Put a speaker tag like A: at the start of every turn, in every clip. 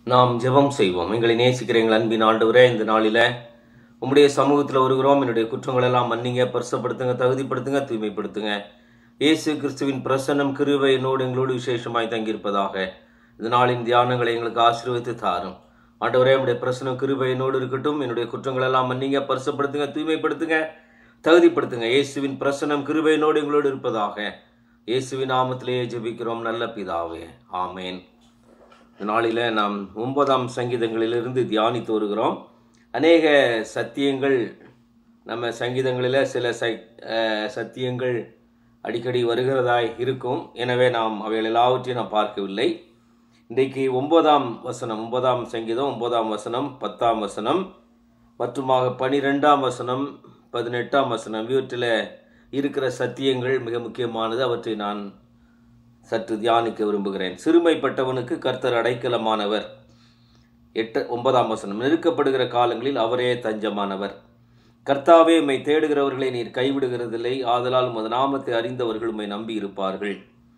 A: நாம் ஜெபம் செய்வோம் எங்களை நேசிக்கிற எங்கள் அன்பின் ஆண்டவரே இந்த நாளில் உம்முடைய சமூகத்தில் வருகிறோம் என்னுடைய குற்றங்கள் எல்லாம் மன்னிங்க பரிசப்படுத்துங்க தகுதிப்படுத்துங்க தூய்மைப்படுத்துங்க இயேசு கிறிஸ்துவின் பிரசன்னம் கிருபை என்னோடு எங்களோடு விசேஷமாய் தங்கியிருப்பதாக இந்த நாளின் தியானங்களை எங்களுக்கு ஆசீர்வதித்து தாரும் ஆண்டவரே உடைய பிரசனம் கிருபை என்னோடு இருக்கட்டும் என்னுடைய குற்றங்கள் எல்லாம் மன்னிங்க பரிசப்படுத்துங்க தூய்மைப்படுத்துங்க தகுதிப்படுத்துங்க இயேசுவின் பிரசனம் கிருபை என்னோடு எங்களோடு இருப்பதாக இயேசுவின் நாமத்திலேயே ஜெபிக்கிறோம் நல்ல பிதாவே ஆமேன் இந்த நாளில் நாம் ஒன்பதாம் சங்கீதங்களிலிருந்து தியானித்து வருகிறோம் அநேக சத்தியங்கள் நம்ம சங்கீதங்களில் சில ச அஹ், சத்தியங்கள் அடிக்கடி வருகிறதாய் இருக்கும் எனவே நாம் அவைகள் எல்லாவற்றையும் நாம் பார்க்கவில்லை இன்றைக்கு ஒன்பதாம் வசனம் ஒன்பதாம் சங்கீதம் ஒன்பதாம் வசனம் பத்தாம் வசனம் மற்றுமாக பனிரெண்டாம் வசனம் பதினெட்டாம் வசனம் இவற்றில் இருக்கிற சத்தியங்கள் மிக முக்கியமானது அவற்றை நான் சற்று தியானிக்க விரும்புகிறேன் சிறுமைப்பட்டவனுக்கு கர்த்தர் அடைக்கலமானவர் எட்டு ஒன்பதாம் வசனம் நெருக்கப்படுகிற காலங்களில் அவரே தஞ்சமானவர் கர்த்தாவே உம்மை தேடுகிறவர்களை நீர் கைவிடுகிறதில்லை ஆதலால் உமது நாமத்தை அறிந்தவர்கள் உம்மை நம்பி இருப்பார்கள்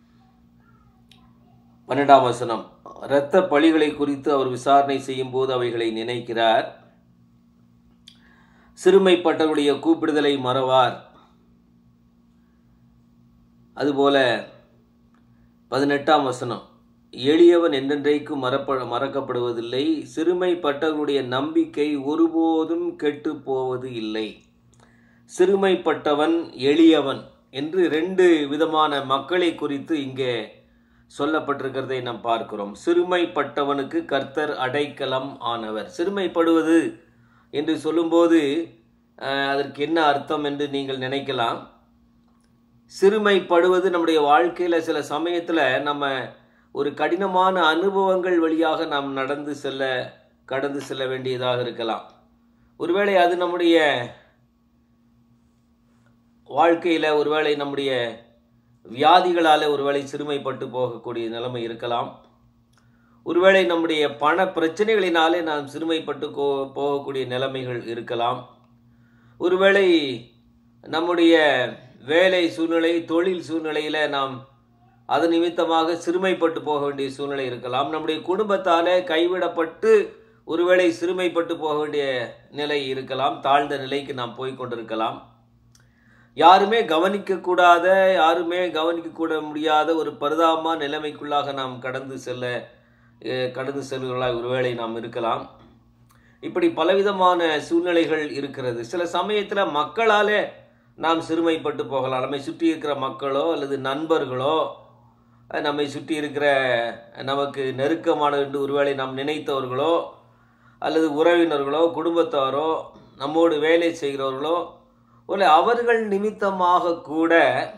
A: பன்னெண்டாம் வசனம் இரத்த பழிகளை குறித்து அவர் விசாரணை செய்யும் போது அவைகளை நினைக்கிறார் சிறுமைப்பட்டவருடைய கூப்பிடுதலை மறவார் அதுபோல பதினெட்டாம் வசனம் எளியவன் என்றென்றைக்கும் மறப்ப மறக்கப்படுவதில்லை சிறுமைப்பட்டவர்களுடைய நம்பிக்கை ஒருபோதும் கெட்டு போவது இல்லை சிறுமைப்பட்டவன் எளியவன் என்று ரெண்டு விதமான மக்களை குறித்து இங்கே சொல்லப்பட்டிருக்கிறதை நாம் பார்க்கிறோம் சிறுமைப்பட்டவனுக்கு கர்த்தர் அடைக்கலம் ஆனவர் சிறுமைப்படுவது என்று சொல்லும்போது அஹ், அதற்கு என்ன அர்த்தம் என்று நீங்கள் நினைக்கலாம் சிறுமைப்படுவது நம்முடைய வாழ்க்கையில் சில சமயத்தில் நம்ம ஒரு கடினமான அனுபவங்கள் வழியாக நாம் நடந்து செல்ல கடந்து செல்ல வேண்டியதாக இருக்கலாம் ஒருவேளை அது நம்முடைய வாழ்க்கையில் ஒருவேளை நம்முடைய வியாதிகளால் ஒருவேளை சிறுமைப்பட்டு போகக்கூடிய நிலைமை இருக்கலாம் ஒருவேளை நம்முடைய பண பிரச்சனைகளினாலே நாம் சிறுமைப்பட்டு கோ- போகக்கூடிய நிலைமைகள் இருக்கலாம் ஒருவேளை நம்முடைய வேலை சூழ்நிலை தொழில் சூழ்நிலையில நாம் அது நிமித்தமாக சிறுமைப்பட்டு போக வேண்டிய சூழ்நிலை இருக்கலாம் நம்முடைய குடும்பத்தாலே கைவிடப்பட்டு ஒருவேளை சிறுமைப்பட்டு போக வேண்டிய நிலை இருக்கலாம் தாழ்ந்த நிலைக்கு நாம் போய் கொண்டிருக்கலாம் யாருமே கவனிக்கக்கூடாத யாருமே கவனிக்கக்கூட முடியாத ஒரு பரிதாபமான நிலைமைக்குள்ளாக நாம் கடந்து செல்ல அஹ், கடந்து செல்வர்களாய் ஒருவேளை நாம் இருக்கலாம் இப்படி பலவிதமான சூழ்நிலைகள் இருக்கிறது சில சமயத்தில் மக்களாலே நாம் சிறுமைப்பட்டு போகலாம் நம்மை சுற்றி இருக்கிற மக்களோ அல்லது நண்பர்களோ அஹ், நம்மை சுற்றி இருக்கிற நமக்கு நெருக்கமான என்று ஒருவேளை நாம் நினைத்தவர்களோ அல்லது உறவினர்களோ குடும்பத்தாரோ நம்மோடு வேலை செய்கிறவர்களோ ஒரு அவர்கள் நிமித்தமாக கூட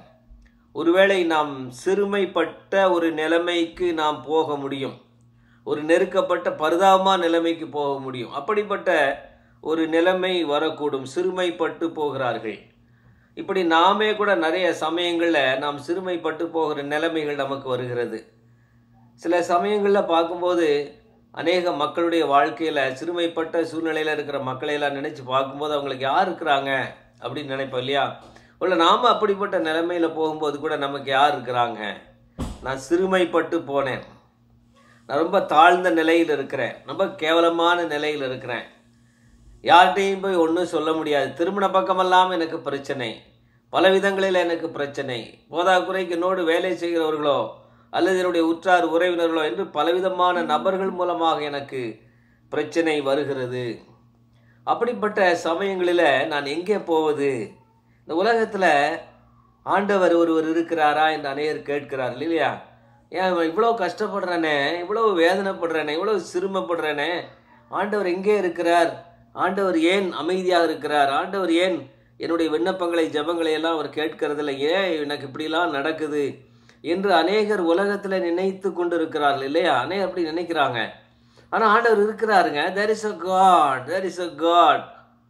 A: ஒருவேளை நாம் சிறுமைப்பட்ட ஒரு நிலைமைக்கு நாம் போக முடியும் ஒரு நெருக்கப்பட்ட பரிதாபமான நிலைமைக்கு போக முடியும் அப்படிப்பட்ட ஒரு நிலைமை வரக்கூடும் சிறுமைப்பட்டு போகிறார்கள் இப்படி நாமே கூட நிறைய சமயங்களில் நாம் சிறுமைப்பட்டு போகிற நிலைமைகள் நமக்கு வருகிறது சில சமயங்களில் பார்க்கும்போது அநேக மக்களுடைய வாழ்க்கையில் சிறுமைப்பட்ட சூழ்நிலையில் இருக்கிற மக்களை எல்லாம் நினச்சி பார்க்கும்போது அவங்களுக்கு யார் இருக்கிறாங்க அப்படின்னு நினைப்போம் இல்லையா இல்லை நாம் அப்படிப்பட்ட நிலைமையில் போகும்போது கூட நமக்கு யார் இருக்கிறாங்க நான் சிறுமைப்பட்டு போனேன் நான் ரொம்ப தாழ்ந்த நிலையில் இருக்கிறேன் ரொம்ப கேவலமான நிலையில் இருக்கிறேன் யார்கிட்டையும் போய் ஒன்றும் சொல்ல முடியாது திருமண பக்கமெல்லாம் எனக்கு பிரச்சனை பல விதங்களில் எனக்கு பிரச்சனை போதாக்குறைக்கு என்னோடு வேலை செய்கிறவர்களோ அல்லது என்னுடைய உற்றார் உறவினர்களோ என்று பலவிதமான நபர்கள் மூலமாக எனக்கு பிரச்சனை வருகிறது அப்படிப்பட்ட சமயங்களில் நான் எங்கே போவது இந்த உலகத்தில் ஆண்டவர் ஒருவர் இருக்கிறாரா என்று அநேகர் கேட்கிறார் இல்லையா ஏன் இவன் இவ்வளோ கஷ்டப்படுறானே இவ்வளோ வேதனைப்படுறானே இவ்வளோ சிறுமைப்படுறானே ஆண்டவர் எங்கே இருக்கிறார் ஆண்டவர் ஏன் அமைதியாக இருக்கிறார் ஆண்டவர் ஏன் என்னுடைய விண்ணப்பங்களை ஜெபங்களை எல்லாம் அவர் கேட்கறதில்ல ஏன் எனக்கு இப்படிலாம் நடக்குது என்று அநேகர் உலகத்தில் நினைத்து கொண்டு இருக்கிறார்கள் இல்லையா அநேகர் அப்படி நினைக்கிறாங்க ஆனால் ஆண்டவர் இருக்கிறாருங்க there is a god there is a god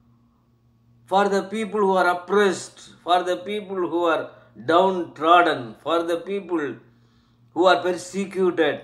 A: for the people who are oppressed, for the people who are downtrodden, for the people who are persecuted.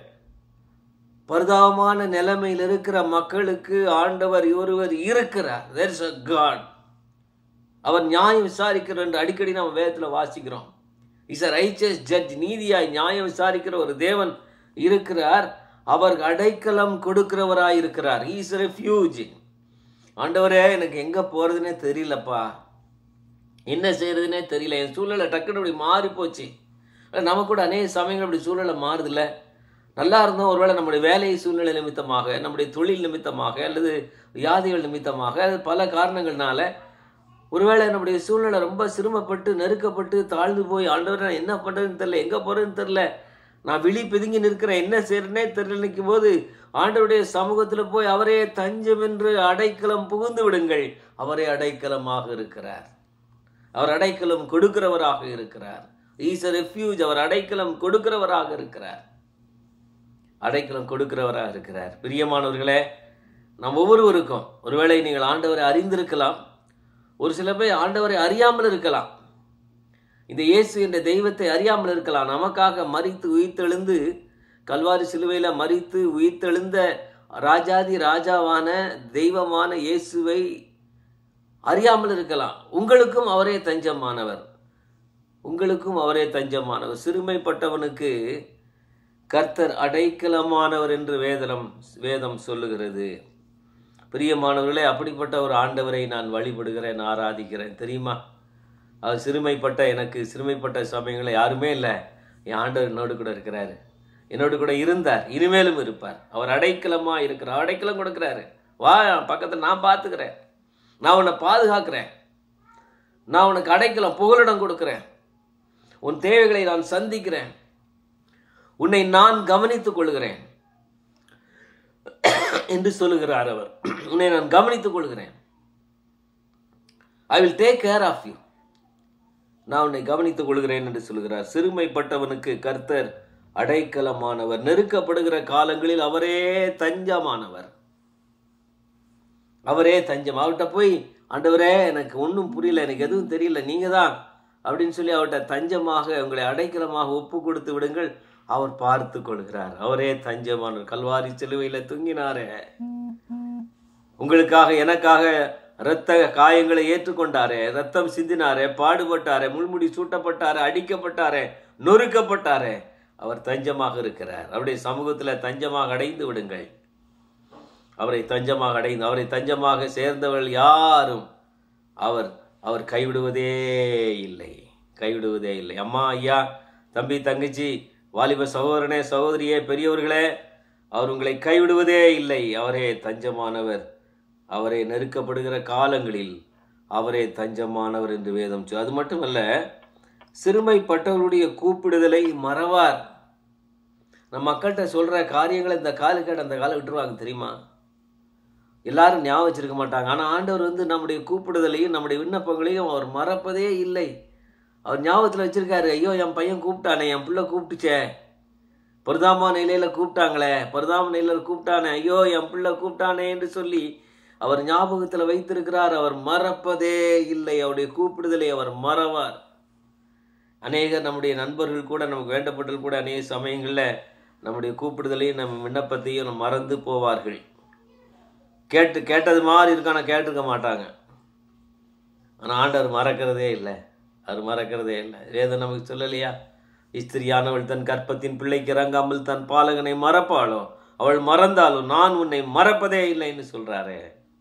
A: பரிதாபமான நிலைமையில் இருக்கிற மக்களுக்கு ஆண்டவர் ஒருவர் இருக்கிறார் there is a God அவர் நியாயம் விசாரிக்கிறார் என்று அடிக்கடி நம்ம வேதத்தில் வாசிக்கிறோம் இஸ் அ ரைச்சஸ் ஜட்ஜ் நீதியாய் நியாயம் விசாரிக்கிற ஒரு தேவன் இருக்கிறார் அவர் அடைக்கலம் கொடுக்கிறவராய் இருக்கிறார் இஸ் ரெஃப்யூஜ் ஆண்டவரே எனக்கு எங்க போறதுனே தெரியலப்பா என்ன செய்யறதுனே தெரியல என் சூழ்நிலை டக்குன்னு இப்படி மாறி போச்சு நமக்கு கூட அநேக சமயங்கள் இப்படி சூழ்நிலை மாறுதில்ல நல்லா இருந்தோம் ஒருவேளை நம்முடைய வேலை சூழ்நிலை நிமித்தமாக நம்முடைய தொழில் நிமித்தமாக அல்லது வியாதிகள் நிமித்தமாக அது பல காரணங்கள்னால ஒருவேளை நம்முடைய சூழ்நிலை ரொம்ப சிரமப்பட்டு நெருக்கப்பட்டு தாழ்ந்து போய் ஆண்டவர் நான் என்ன பண்ணுறதுன்னு தெரில எங்கே போகிறேன்னு தெரில நான் விழி பிதுங்கி நிற்கிறேன் என்ன செய்யறேனே தெரியல நிற்கும் போது ஆண்டவருடைய சமூகத்தில் போய் அவரே தஞ்சம் என்று அடைக்கலம் புகுந்து விடுங்கள் அவரே அடைக்கலமாக இருக்கிறார் அவர் அடைக்கலம் கொடுக்கிறவராக இருக்கிறார் ஈஸ் ரெஃப்யூஜ் அவர் அடைக்கலம் கொடுக்கிறவராக இருக்கிறார் அடைக்கலம் கொடுக்கிறவராக இருக்கிறார் பிரியமானவர்களே நாம் ஒவ்வொருவருக்கும் ஒருவேளை நீங்கள் ஆண்டவரை அறிந்திருக்கலாம் ஒரு சில பேர் ஆண்டவரை அறியாமல் இருக்கலாம் இந்த இயேசு என்ற தெய்வத்தை அறியாமல் இருக்கலாம் நமக்காக மறித்து உயிர்த்தெழுந்து கல்வாரி சிலுவையில் மறித்து உயிர்த்தெழுந்த ராஜாதி ராஜாவான தெய்வமான இயேசுவை அறியாமல் இருக்கலாம் உங்களுக்கும் அவரே தஞ்சமானவர் உங்களுக்கும் அவரே தஞ்சமானவர் சிறுமைப்பட்டவனுக்கு கர்த்தர் அடைக்கலமானவர் என்று வேதனம் வேதம் சொல்லுகிறது பிரியமானவர்களே அப்படிப்பட்ட ஒரு ஆண்டவரை நான் வழிபடுகிறேன் ஆராதிக்கிறேன் தெரியுமா அவர் சிறுமைப்பட்ட எனக்கு சிறுமைப்பட்ட சமயங்களில் யாருமே இல்லை என் ஆண்டவர் என்னோடு கூட இருக்கிறாரு என்னோடு கூட இருந்தார் இனிமேலும் இருப்பார் அவர் அடைக்கலமா இருக்கிறார் அடைக்கலம் கொடுக்கிறாரு வா பக்கத்தில் நான் பார்த்துக்கிறேன் நான் உன்னை பாதுகாக்கிறேன் நான் உனக்கு அடைக்கலம் புகலிடம் கொடுக்கிறேன் உன் தேவைகளை நான் சந்திக்கிறேன் உன்னை நான் கவனித்துக் கொள்கிறேன் என்று சொல்லுகிறார் அவர் உன்னை நான் கவனித்துக் கொள்கிறேன் I will take care of you நான் உன்னை கவனித்துக் கொள்கிறேன் என்று சொல்கிறார் சிறுமைப்பட்டவனுக்கு கர்த்தர் அடைக்கலமானவர் நெருக்கப்படுகிற காலங்களில் அவரே தஞ்சமானவர் அவரே தஞ்சம் அவர்கிட்ட போய் ஆண்டவரே எனக்கு ஒன்றும் புரியல எனக்கு எதுவும் தெரியல நீங்க தான் அப்படின்னு சொல்லி அவர்கிட்ட தஞ்சமாக உங்களை அடைக்கலமாக ஒப்பு கொடுத்து விடுங்கள் அவர் பார்த்து கொள்கிறார் அவரே தஞ்சமானவர் கல்வாரி சிலுவையில தூங்கினாரே உங்களுக்காக எனக்காக இரத்த காயங்களை ஏற்றுக்கொண்டாரே ரத்தம் சிந்தினாரே பாடுபட்டாரே முள்முடி சூட்டப்பட்டாரே அடிக்கப்பட்டாரே நொறுக்கப்பட்டாரே அவர் தஞ்சமாக இருக்கிறார் அவருடைய சமூகத்துல தஞ்சமாக அடைந்து விடுங்கள் அவரை தஞ்சமாக அடைந்து அவரை தஞ்சமாக சேர்ந்தவர்கள் யாரும் அவர் அவர் கைவிடுவதே இல்லை கைவிடுவதே இல்லை அம்மா ஐயா தம்பி தங்கச்சி வாலிப சகோதரனே சகோதரியே பெரியவர்களே அவர் உங்களை கைவிடுவதே இல்லை அவரே தஞ்சமானவர் அவரை நெருக்கப்படுகிற காலங்களில் அவரே தஞ்சமானவர் என்று வேதம் சொல் அது மட்டுமல்ல சிறுமைப்பட்டவருடைய கூப்பிடுதலை மறவார் நம்ம மக்கள்கிட்ட சொல்ற காரியங்களை இந்த காலுக்கேடு அந்த காலை விட்டுருவாங்க தெரியுமா எல்லாரும் ஞாபகம் வச்சிருக்க மாட்டாங்க ஆனால் ஆண்டவர் வந்து நம்முடைய கூப்பிடுதலையும் நம்முடைய விண்ணப்பங்களையும் அவர் மறப்பதே இல்லை அவர் ஞாபகத்தில் வச்சிருக்காரு ஐயோ என் பையன் கூப்பிட்டானே என் பிள்ளை கூப்பிட்டுச்சே பரிதாம நிலையில கூப்பிட்டாங்களே பரிதாம நிலையில கூப்பிட்டானே ஐயோ என் பிள்ளை கூப்பிட்டானே என்று சொல்லி அவர் ஞாபகத்தில் வைத்திருக்கிறார் அவர் மறப்பதே இல்லை அவருடைய கூப்பிடுதலை அவர் மறவார் அநேகர் நம்முடைய நண்பர்கள் கூட நமக்கு வேண்டப்பட்டல் கூட அநேக சமயங்களில் நம்முடைய கூப்பிடுதலையும் நம்ம விண்ணப்பத்தையும் நம்ம மறந்து போவார்கள் கேட்டு கேட்டது மாதிரி இருக்கான கேட்டிருக்க மாட்டாங்க ஆனால் ஆண்டவர் மறக்கிறதே இல்லை அவர் மறக்கிறதே இல்லை வேதம் நமக்கு சொல்லலையா இஸ்திரியானவள் தன் கற்பத்தின் பிள்ளைக்கு இறங்காமல் தன் பாலகனை மறப்பாளோ அவள் மறந்தாலும் நான் உன்னை மறப்பதே இல்லைன்னு சொல்றாரே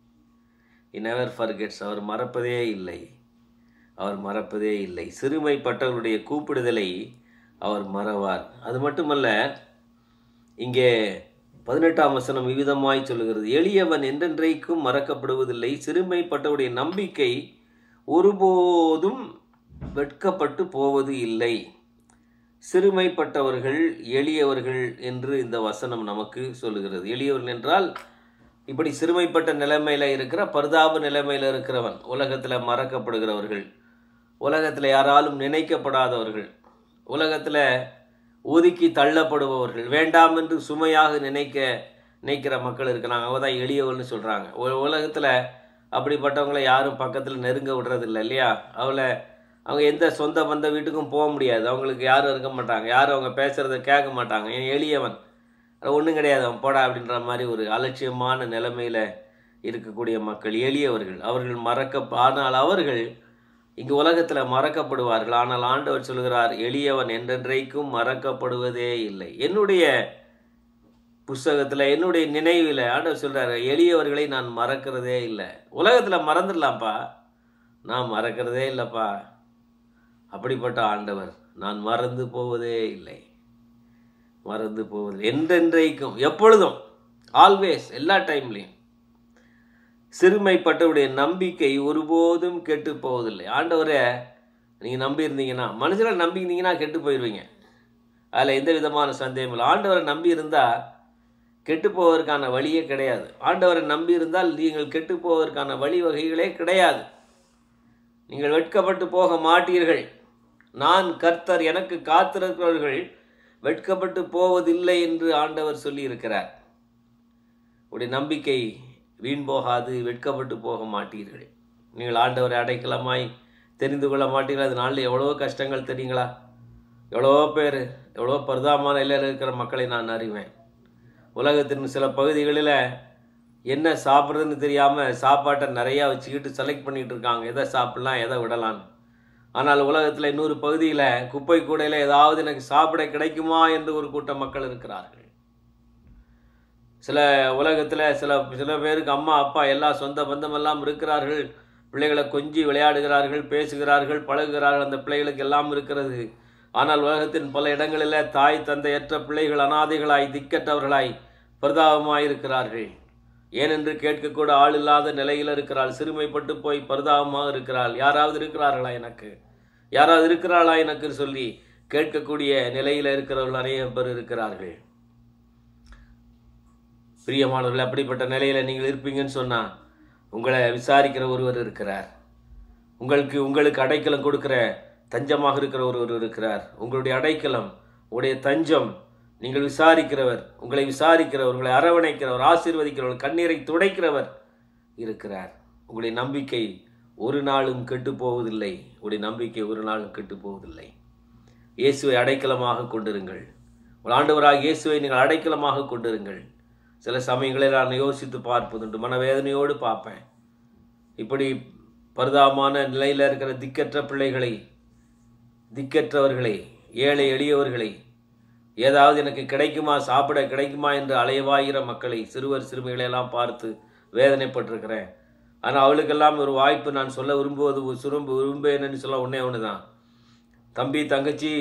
A: இ நெவர் ஃபர்கெட்ஸ் அவர் மறப்பதே இல்லை அவர் மறப்பதே இல்லை சிறுமைப்பட்டவருடைய கூப்பிடுதலை அவர் மறவார் அது மட்டுமல்ல இங்கே பதினெட்டாம் வசனம் விவிதமாய் சொல்லுகிறது எளியவன் என்றென்றைக்கும் மறக்கப்படுவதில்லை சிறுமைப்பட்டவருடைய நம்பிக்கை ஒருபோதும் வெட்கப்பட்டு போவது இல்லை சிறுமைப்பட்டவர்கள் எளியவர்கள் என்று இந்த வசனம் நமக்கு சொல்லுகிறது எளியவர்கள் என்றால் இப்படி சிறுமைப்பட்ட நிலைமையில இருக்கிற பரிதாப நிலைமையில இருக்கிறவன் உலகத்துல மறக்கப்படுகிறவர்கள் உலகத்துல யாராலும் நினைக்கப்படாதவர்கள் உலகத்துல ஒதுக்கி தள்ளப்படுபவர்கள் வேண்டாம் என்று சுமையாக நினைக்க நினைக்கிற மக்கள் இருக்கிறாங்க அவங்க தான் எளியவள்னு சொல்றாங்க உ- உலகத்துல அப்படிப்பட்டவங்களை யாரும் பக்கத்துல நெருங்க விடுறதில்லை இல்லையா அவளை அவங்க எந்த சொந்த பந்த வீட்டுக்கும் போக முடியாது அவங்களுக்கு யாரும் இருக்க மாட்டாங்க யாரும் அவங்க பேசுறத கேட்க மாட்டாங்க ஏன் எளியவன் ஒன்றும் கிடையாது அவன் போடா அப்படின்ற மாதிரி ஒரு அலட்சியமான நிலைமையில இருக்கக்கூடிய மக்கள் எளியவர்கள் அவர்கள் மறக்க ஆனால் அவர்கள் இங்கு உலகத்துல மறக்கப்படுவார்கள் ஆனால் ஆண்டவர் சொல்கிறார் எளியவன் என்றென்றைக்கும் மறக்கப்படுவதே இல்லை என்னுடைய புஸ்தகத்தில் என்னுடைய நினைவில் ஆண்டவர் சொல்கிறாரு எளியவர்களை நான் மறக்கிறதே இல்லை உலகத்தில் மறந்துடலாம்ப்பா நான் மறக்கிறதே இல்லைப்பா அப்படிப்பட்ட ஆண்டவர் நான் மறந்து போவதே இல்லை மறந்து போவதில்லை என்றென்றைக்கும் எப்பொழுதும் ஆல்வேஸ் எல்லா டைம்லையும் சிறுமைப்பட்டவுடைய நம்பிக்கை ஒருபோதும் கெட்டு போவதில்லை ஆண்டவரை நீங்கள் நம்பியிருந்தீங்கன்னா மனுஷனை நம்பியிருந்தீங்கன்னா கெட்டு போயிடுவீங்க அதில் எந்த விதமான சந்தேகம் இல்லை ஆண்டவரை நம்பி இருந்தால் கெட்டு போவதற்கான வழியே கிடையாது ஆண்டவரை நம்பி இருந்தால் நீங்கள் கெட்டு போவதற்கான வழிவகைகளே கிடையாது நீங்கள் வெட்கப்பட்டு போக மாட்டீர்கள் நான் கர்த்தர் எனக்கு காத்திருக்கிறவர்கள் வெட்கப்பட்டு போவதில்லை என்று ஆண்டவர் சொல்லி இருக்கிறார் உடைய நம்பிக்கை வீண் போகாது வெட்கப்பட்டு போக மாட்டீர்கள் நீங்கள் ஆண்டவரை அடைக்கலமாய் தெரிந்து கொள்ள மாட்டீர்கள் அது நாளில் எவ்வளோ கஷ்டங்கள் தெரியுங்களா எவ்வளோ பேர் எவ்வளோ பரிதாபமான நிலையில் இருக்கிற மக்களை நான் அறிவேன் உலகத்தின் சில பகுதிகளில் என்ன சாப்பிட்றதுன்னு தெரியாமல் சாப்பாட்டை நிறையா வச்சுக்கிட்டு செலக்ட் பண்ணிகிட்டு இருக்காங்க எதை சாப்பிடலாம் எதை விடலான்னு ஆனால் உலகத்தில் இன்னொரு பகுதியில் குப்பை கூடையில் ஏதாவது எனக்கு சாப்பிட கிடைக்குமா என்று ஒரு கூட்டம் மக்கள் இருக்கிறார்கள் சில உலகத்தில் சில சில பேருக்கு அம்மா அப்பா எல்லா சொந்த பந்தமெல்லாம் இருக்கிறார்கள் பிள்ளைகளை கொஞ்சி விளையாடுகிறார்கள் பேசுகிறார்கள் பழகுகிறார்கள் அந்த பிள்ளைகளுக்கு எல்லாம் இருக்கிறது ஆனால் உலகத்தின் பல இடங்களில் தாய் தந்தையற்ற பிள்ளைகள் அனாதைகளாய் திக்கற்றவர்களாய் பரிதாபமாய் இருக்கிறார்கள் ஏனென்று கேட்கக்கூட ஆள் இல்லாத நிலையில் இருக்கிறாள் சிறுமைப்பட்டு போய் பரிதாபமாக இருக்கிறாள் யாராவது இருக்கிறார்களா எனக்கு யாராவது இருக்கிறாளா எனக்கு சொல்லி கேட்கக்கூடிய நிலையில் இருக்கிறவர்கள் அநேக பேர் இருக்கிறார்கள் பிரியமானவர்கள் அப்படிப்பட்ட நிலையில் நீங்கள் இருப்பீங்கன்னு சொன்னால் உங்களை விசாரிக்கிற ஒருவர் இருக்கிறார் உங்களுக்கு உங்களுக்கு அடைக்கலம் கொடுக்கிற தஞ்சமாக இருக்கிற ஒருவர் இருக்கிறார் உங்களுடைய அடைக்கலம் உங்களுடைய தஞ்சம் நீங்கள் விசாரிக்கிறவர் உங்களை விசாரிக்கிறவர் உங்களை அரவணைக்கிறவர் ஆசீர்வதிக்கிறவர் கண்ணீரை துடைக்கிறவர் இருக்கிறார் உங்களுடைய நம்பிக்கை ஒரு நாளும் கெட்டு போவதில்லை உங்களுடைய நம்பிக்கை ஒரு நாளும் கெட்டு போவதில்லை இயேசுவை அடைக்கலமாக கொண்டிருங்கள் உங்கள் ஆண்டவராக இயேசுவை நீங்கள் அடைக்கலமாக கொண்டிருங்கள் சில சமயங்களில் நான் யோசித்து பார்ப்பதுண்டு மனவேதனையோடு பார்ப்பேன் இப்படி பரிதாபமான நிலையில் இருக்கிற திக்கற்ற பிள்ளைகளை திக்கற்றவர்களை ஏழை எளியவர்களை ஏதாவது எனக்கு கிடைக்குமா சாப்பிட கிடைக்குமா என்று அலைவாகிற மக்களை சிறுவர் சிறுமிகளை எல்லாம் பார்த்து வேதனைப்பட்டிருக்கிறேன் ஆனால் அவளுக்கெல்லாம் ஒரு வாய்ப்பு நான் சொல்ல விரும்புவது சுரும்பு விரும்புவேன்னு சொல்ல ஒன்றே ஒன்று தான் தம்பி தங்கச்சி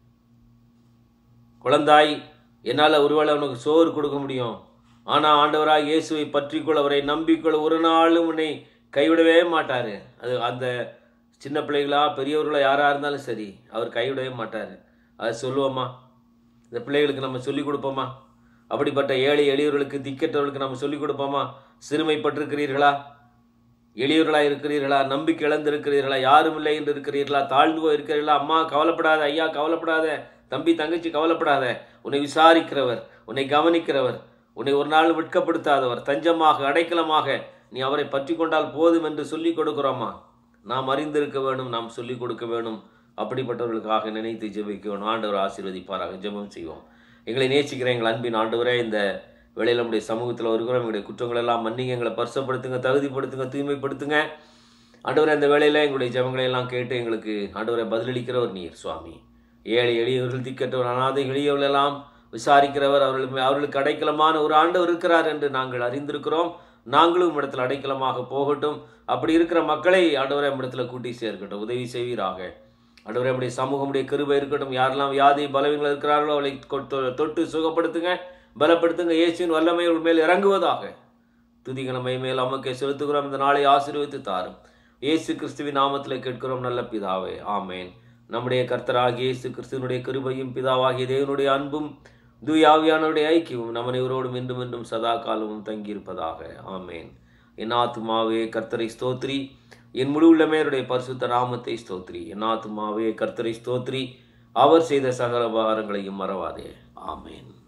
A: குழந்தாய் என்னால் ஒருவேளை உனக்கு சோறு கொடுக்க முடியும் ஆனால் ஆண்டவராக இயேசுவை பற்றிக்கொள் அவரை நம்பிக்கொள் ஒரு நாளும் உன்னை கைவிடவே மாட்டார் அது அந்த சின்ன பிள்ளைகளா பெரியவர்களா யாராக இருந்தாலும் சரி அவர் கைவிடவே மாட்டார் அதை சொல்லுவோமா இந்த பிள்ளைகளுக்கு நம்ம சொல்லிக் கொடுப்போமா அப்படிப்பட்ட ஏழை எளியவர்களுக்கு திக்கற்றவர்களுக்கு நம்ம சொல்லிக் கொடுப்போமா சிறுமைப்பட்டிருக்கிறீர்களா எளியவர்களாக இருக்கிறீர்களா நம்பிக்கை இழந்திருக்கிறீர்களா யாரும் இல்லை என்று இருக்கிறீர்களா தாழ்ந்து போய் இருக்கிறீர்களா அம்மா கவலைப்படாத ஐயா கவலைப்படாத தம்பி தங்கச்சி கவலைப்படாத உன்னை விசாரிக்கிறவர் உன்னை கவனிக்கிறவர் உன்னை ஒரு நாள் வெட்கப்படுத்தாதவர் தஞ்சமாக அடைக்கலமாக நீ அவரை பற்றி கொண்டால் போதும் என்று சொல்லிக் கொடுக்கிறோமா நாம் அறிந்திருக்க வேண்டும் நாம் சொல்லிக் கொடுக்க வேண்டும் அப்படிப்பட்டவர்களுக்காக நினைத்து ஜெபிக்க வேணும் ஆண்டவர் ஆசீர்வதிப்பாராக ஜெபம் செய்வோம் எங்களை நேசிக்கிற எங்கள் அன்பின் ஆண்டவரே இந்த வேளையில் நம்முடைய சமூகத்தில் இருக்கிறோம் எங்களுடைய குற்றங்கள் எல்லாம் மன்னிங்க எங்களை பரிசப்படுத்துங்க தகுதிப்படுத்துங்க தூய்மைப்படுத்துங்க ஆண்டவரே இந்த வேளையில் எங்களுடைய ஜெபங்களை எல்லாம் கேட்டு எங்களுக்கு ஆண்டவரை பதிலளிக்கிறவர் நீர் சுவாமி ஏழை எளியவர்கள் திக்கற்றவர் அனாதை எளியவர்கள் எல்லாம் விசாரிக்கிறவர் அவர்களுக்கு அவர்களுக்கு அடைக்கலமான ஒரு ஆண்டவர் இருக்கிறார் என்று நாங்கள் அறிந்திருக்கிறோம் நாங்களும் இடத்துல அடைக்கலமாக போகட்டும் அப்படி இருக்கிற மக்களை ஆண்டவரை இடத்துல கூட்டி சேர்க்கட்டும் உதவி செய்வீராக ஆண்டவரே நம்முடைய சமூகமுடைய கிருபை இருக்கட்டும் யாரெல்லாம் வியாதி பலவீனங்கள் இருக்கிறார்களோ அவளை கொட்டு- தொட்டு சுகப்படுத்துங்க பலப்படுத்துங்க இயேசுவின் வல்லமை அவர்கள் மேல் இறங்குவதாக துதிகனமை மேல் அமக்கை செலுத்துகிறோம் இந்த நாளை ஆசீர்வதித்து தாரும் இயேசு கிறிஸ்துவின் நாமத்தில் கேட்கிறோம் நல்ல பிதாவே ஆமேன் நம்முடைய கர்த்தராகிய இயேசு கிறிஸ்துவனுடைய கிருபையும் பிதாவாகிய தேவனுடைய அன்பும் தூயாவியானுடைய ஐக்கியமும் நம்ம இவரோடும் இன்றும் என்றும் சதா காலமும் தங்கியிருப்பதாக ஆமேன் என் ஆத்துமாவே கர்த்தரை ஸ்தோத்ரி என் முழு உள்ளமேருடைய பரிசுத்த நாமத்தை ஸ்தோத்ரி என் ஆத்துமாவே கர்த்தரை ஸ்தோத்ரி அவர் செய்த சகல உபகாரங்களையும் மறவாதே ஆமேன்